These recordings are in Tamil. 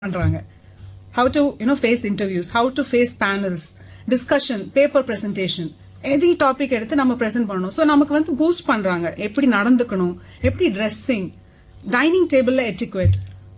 பண்றாங்க how to you know face interviews how to face panels discussion paper presentation எதி டாபிக் எடுத்து நம்ம ப்ரெசென்ட் பண்ணணும் ஸோ நமக்கு வந்து பூஸ்ட் பண்றாங்க எப்படி நடந்துக்கணும் எப்படி ட்ரெஸ்ஸிங் டைனிங் டேபிள்ல etiquette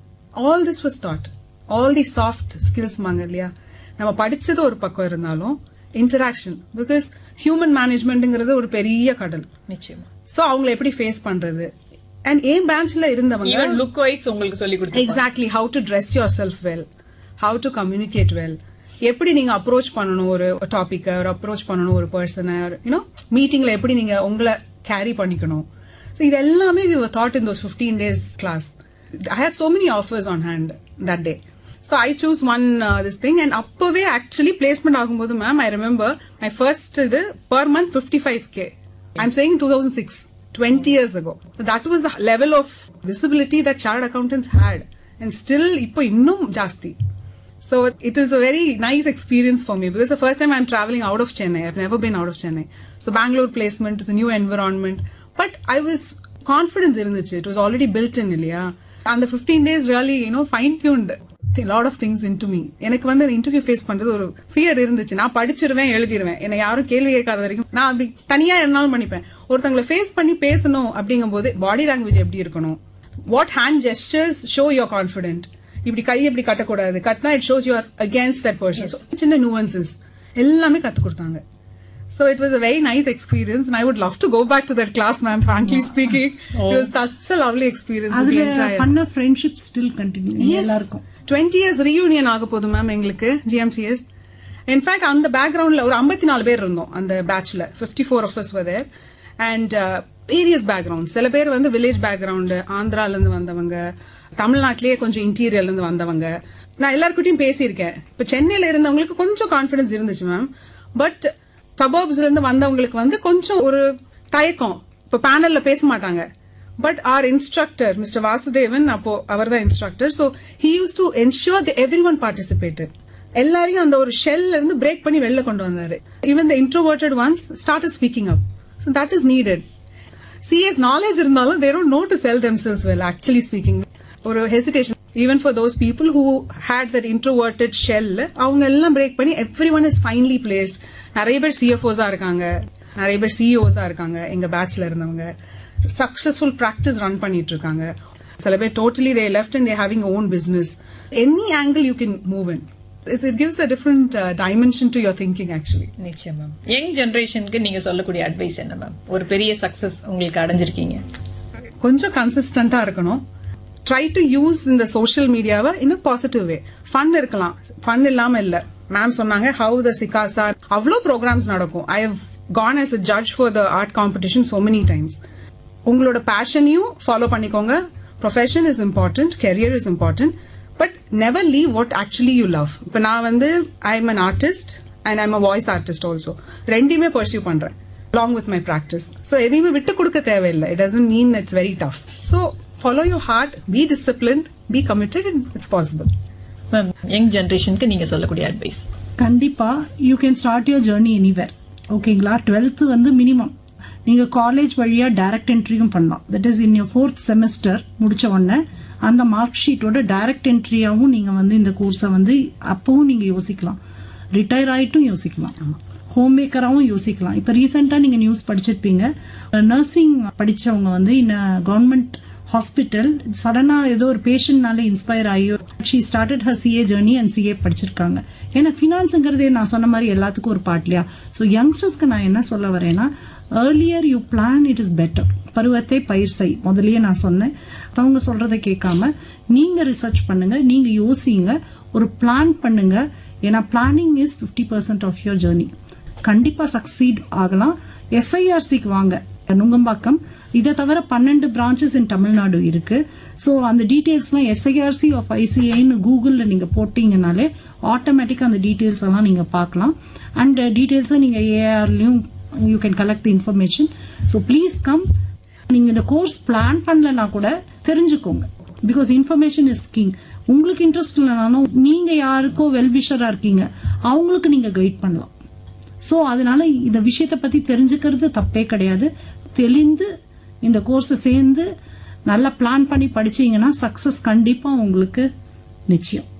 all this was taught all the soft skills மாங்க இல்லையா நம்ம படிச்சது ஒரு பக்கம் இருந்தாலும் இன்டராக்ஷன் பிகாஸ் ஹியூமன் மேனேஜ்மெண்ட்ங்கிறது ஒரு பெரிய கடல் நிச்சயமா ஸோ அவங்கள எப்படி ஃபேஸ் பண்றது அண்ட் ஏன் பேங்க்ல இருந்தவங்க ஈவன் லுக் வைஸ் உங்களுக்கு சொல்லி கொடுத்து exactly how to dress yourself well how to communicate well எப்படி நீங்க அப்ரோச் பண்ணணும் ஒரு டாபிக்கை ஒரு அப்ரோச் பண்ணணும் ஒரு பர்சனை யூனோ மீட்டிங்ல எப்படி நீங்க உங்களை கேரி பண்ணிக்கணும் ஸோ இது எல்லாமே we taught in those fifteen days class I had so many offers on hand that day so I choose one this thing and அப்பவே ஆக்சுவலி பிளேஸ்மெண்ட் ஆகும்போது ma'am I remember my first இது per month fifty five K I'm saying two thousand six 20 years ago. That was the level of visibility that chartered accountants had. And still, இப்போ இன்னும் ஜாஸ்தி. So it is a very nice experience for me because the first time I'm traveling out of Chennai. I've never been out of Chennai. So Bangalore placement is a new environment. But I was confidence இருந்துச்சு. It was already built in இல்லையா? And the 15 days really, you know, fine tuned lot of things in to me எனக்கு வந்து இன்டர்வியூ ஃபேஸ் பண்றது ஒரு ஃபியர் இருந்துச்சு நான் படிச்சிருவேன் எழுதிருவேன் என்னை யாரும் கேள்வி கேட்காத வரைக்கும் நான் அப்படி தனியா இருந்தாலும் பண்ணிப்பேன் ஒருத்தங்களை ஃபேஸ் பண்ணி பேசணும் அப்படிங்கும் போது பாடி லாங்குவேஜ் எப்படி இருக்கணும் what hand gestures show your confident இப்படி கை எப்படி கட்டக்கூடாது கட்டினா it shows your against that person சின்ன நுவன்சஸ் எல்லாமே கத்து கொடுத்தாங்க So it was a very nice experience, and I would love to go back to that class, ma'am. Frankly speaking, it was such a lovely experience with the அதுல entire. பண்ண ஃப்ரெண்ட்ஷிப் ஸ்டில் கண்டினியூ எல்லாருக்கும் டுவெண்ட்டி இயர்ஸ் ரீயூனியன் ஆக போகுது மேம் எங்களுக்கு ஜிஎம்சிஎஸ் இன்ஃபேக்ட் அந்த பேக்ரவுண்ட்ல ஒரு ஐம்பத்தி நாலு பேர் இருந்தோம் அந்த பேட்ச்ல fifty four of there and various background சில பேர் வந்து வில்லேஜ் பேக்ரவுண்டு ஆந்திரால இருந்து வந்தவங்க தமிழ்நாட்டிலேயே கொஞ்சம் இன்டீரியர்ல இருந்து வந்தவங்க நான் எல்லாருக்கிட்டையும் பேசியிருக்கேன் இப்ப சென்னையில இருந்தவங்களுக்கு கொஞ்சம் கான்பிடன்ஸ் இருந்துச்சு மேம் பட் சபர்ப்ஸ்ல இருந்து வந்தவங்களுக்கு வந்து கொஞ்சம் ஒரு தயக்கம் இப்ப பேனல்ல பேச மாட்டாங்க but our instructor mister Vasudevan அப்போ அவர் தான் instructor so he used to ensure the everyone participated எல்லாரையும் அந்த ஒரு ஷெல்ல இருந்து பிரேக் பண்ணி வெளில கொண்டு வந்தாரு even the introverted ones start speaking up so that is needed CS knowledge இருந்தாலும் there know to sell themselves well actually speaking ஒரு hesitation even for those people who had that introverted shell அவங்க எல்லாம் பிரேக் பண்ணி everyone is finally placed நிறைய பேர் சிஎஃப்ஓஸா இருக்காங்க நிறைய பேர் சிஇஓஸா இருக்காங்க எங்க பேட்ச்ல இருந்தவங்க சக்சஸ்ஃபுல் ப்ராக்டிஸ் ரன் பண்ணிட்டு இருக்காங்க சில பேர் totally they left and they having own business any angle you can move in it gives a different dimension to your thinking actually நிச்சயம் மேம் யங் ஜெனரேஷனுக்கு நீங்க சொல்லக்கூடிய அட்வைஸ் என்ன மேம் ஒரு பெரிய சக்சஸ் உங்களுக்கு அடைஞ்சிருக்கீங்க கொஞ்சம் கன்சிஸ்டண்டா இருக்கணும் ட்ரை டு யூஸ் இந்த சோஷியல் மீடியாவை இன் பாசிட்டிவ் வே ஃபன் இருக்கலாம் ஃபன் இல்லாம இல்ல மேம் சொன்னாங்க ஹவு த சிகாசா அவ்வளோ ப்ரோக்ராம்ஸ் நடக்கும் I have gone as a judge for the art competition so many times உங்களோட பேஷனையும் ஃபாலோ பண்ணிக்கோங்க profession is important career is important but never leave what actually you love இப்போ நான் வந்து I am an artist and I'm a voice artist also ரெண்டையுமே பர்சியூ பண்றேன் along with my practice. So எதையுமே விட்டு கொடுக்க தேவையில்லை it doesn't mean it's very tough. So follow your heart, be disciplined, be committed and it's possible. Ma'am young ஜெனரேஷனுக்கு நீங்க சொல்லக்கூடிய அட்வைஸ் கண்டிப்பா you can start your journey anywhere ஓகேங்களா டுவெல்த்து வந்து மினிமம் நீங்க காலேஜ் வழியா டைரக்ட் என்ட்ரியும் பண்ணலாம் that is in your fourth semester முடிச்ச உடனே அந்த மார்க் ஷீட்டோட டைரக்ட் என்ட்ரியாவும் நீங்க வந்து இந்த கோர்ஸை வந்து அப்பவும் நீங்க யோசிக்கலாம் ரிட்டையர் ஆயிட்டும் யோசிக்கலாம் ஹோம் மேக்கராகவும் யோசிக்கலாம் இப்போ ரீசெண்டாக நீங்கள் நியூஸ் படிச்சிருப்பீங்க நர்சிங் படிச்சவங்க வந்து இந்த கவர்மெண்ட் ஹாஸ்பிட்டல் சடனாக ஏதோ ஒரு பேஷண்ட்னால இன்ஸ்பயர் ஆகி she started her CA journey and CA படிச்சிருக்காங்க ஏன்னா ஃபினான்ஸுங்கிறதே நான் சொன்ன மாதிரி எல்லாத்துக்கும் ஒரு பார்ட் இல்லையா ஸோ யங்ஸ்டர்ஸ்க்கு நான் என்ன சொல்ல வரேன்னா earlier you plan it is better பருவத்தை பயிர் செய் முதல்லயே நான் சொன்னேன் அவங்க சொல்றதை கேட்காம நீங்க ரிசர்ச் பண்ணுங்க நீங்க யோசிங்க ஒரு பிளான் பண்ணுங்க ஏன்னா planning is fifty percent of your journey கண்டிப்பா சக்சீட் ஆகலாம் எஸ்ஐஆர்சிக்கு வாங்க நுங்கம்பாக்கம் இதை தவிர பன்னெண்டு பிரான்ச்சஸ் இன் தமிழ்நாடு இருக்கு ஸோ அந்த டீட்டெயில்ஸ்லாம் எஸ்ஐஆர்சி ஆஃப் ஐசிஐன்னு கூகுளில் நீங்கள் போட்டீங்கனாலே ஆட்டோமேட்டிக்காக அந்த டீட்டெயில்ஸ் எல்லாம் நீங்கள் பார்க்கலாம் அண்ட் டீட்டெயில்ஸை நீங்கள் ஏஆர்லையும் you can collect the information so please come நீங்கள் இந்த கோர்ஸ் பிளான் பண்ணலனா கூட தெரிஞ்சுக்கோங்க பிகாஸ் இன்ஃபர்மேஷன் இஸ் கிங் உங்களுக்கு இன்ட்ரெஸ்ட் இல்லைனாலும் நீங்கள் யாருக்கோ வெல்விஷராக இருக்கீங்க அவங்களுக்கு நீங்கள் கைட் பண்ணலாம் ஸோ அதனால இந்த விஷயத்தை பத்தி தெரிஞ்சுக்கிறது தப்பே கிடையாது தெளிந்து இந்த கோர்ஸை சேர்ந்து நல்லா பிளான் பண்ணி படிச்சீங்கன்னா சக்சஸ் கண்டிப்பா உங்களுக்கு நிச்சயம்